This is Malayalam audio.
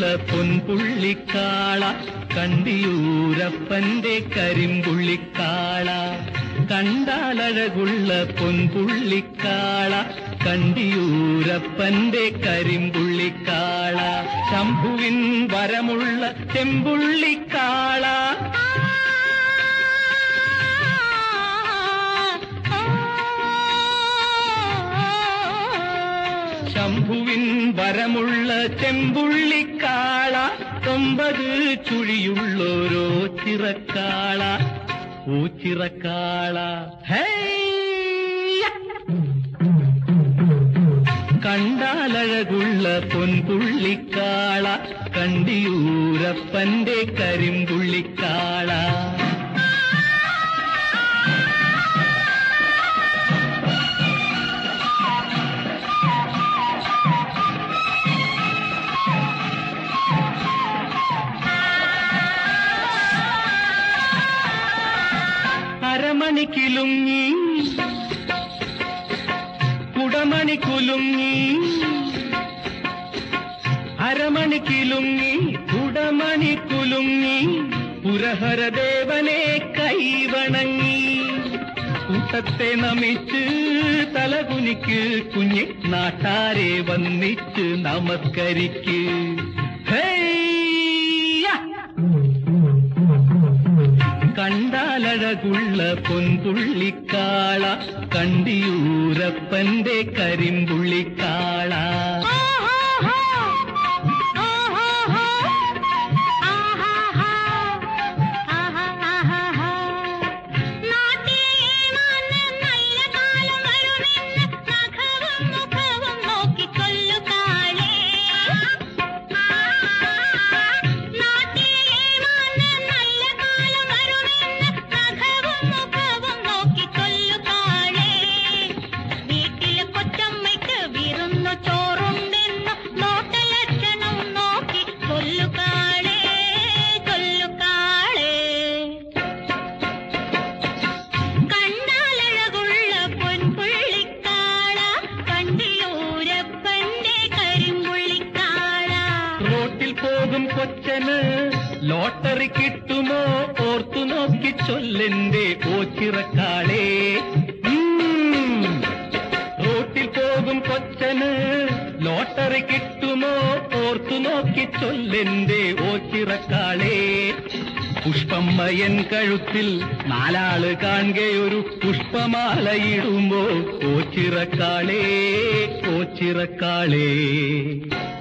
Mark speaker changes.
Speaker 1: പൊൻപുള്ളിക്കാള കണ്ടിയൂരപ്പന്റെ കരിമ്പുള്ളിക്കാള കണ്ടാലഴകുള്ള പൊൻപുള്ളിക്കാള കണ്ടിയൂരപ്പന്റെ കരിമ്പുള്ളിക്കാള ശംഭുവിൻ വരമുള്ള ചെമ്പുള്ളിക്കാള ശംഭുവിൻ വരമുള്ള ചെമ്പുള്ളിക്കാള ഒമ്പത് ചുഴിയുള്ളോരോ ചിറക്കാള ഊച്ചിറക്കാള കണ്ടാലഴകുള്ള പൊൻപുള്ളിക്കാള കണ്ടിയൂരപ്പന്റെ കരിമ്പുള്ളിക്കാള അരമണി കിലുങ്ങി കുടമണി കുലുങ്ങി അരമണി കിലുങ്ങി കുടമണി കുലുങ്ങി പുരഹരദേവനെ കൈവണങ്ങി കൂട്ടത്തെ നമിച്ച് തലകുനിക്ക് കുഞ്ഞി നാട്ടാരെ വന്നിച്ച് നമസ്കരിക്ക് ഹേയ്യ! കണ്ടാലഴകുള്ള പൊൻപുള്ളിക്കാള കണ്ടിയൂരപ്പന്റെ കരിമ്പുള്ളിക്കാള
Speaker 2: വീട്ടിലെ കൊച്ചമ്മയ്ക്ക് വിരുന്നു ചോറുണ്ടെന്ന് നോട്ടലക്ഷണം നോക്കി കൊല്ലുകാളേ കൊല്ലുകാളേ കണ്ടാലഴകുള്ള പൊൻപുള്ളിക്കാള കണ്ടിയൂരപ്പന്റെ കരിമ്പുള്ളിക്കാള
Speaker 1: റോട്ടിൽ പോകും കൊച്ചന് ലോട്ടറി കിട്ടുമോ ഓർത്തു നോക്കി ചൊല്ലെന്റെ ഓച്ചിറക്കാളേ ഉം. റോട്ടിൽ പോകും കൊച്ചന് ലോട്ടറി കിട്ടുമോ ഓർത്തു നോക്കി ചൊല്ലെന്റെ ഓച്ചിറക്കാളേ പുഷ്പമ്മയൻ കഴുത്തിൽ നാലാള് കാണുകയൊരു പുഷ്പമാലയിടുമ്പോ ഓച്ചിറക്കാളേ ഓച്ചിറക്കാളേ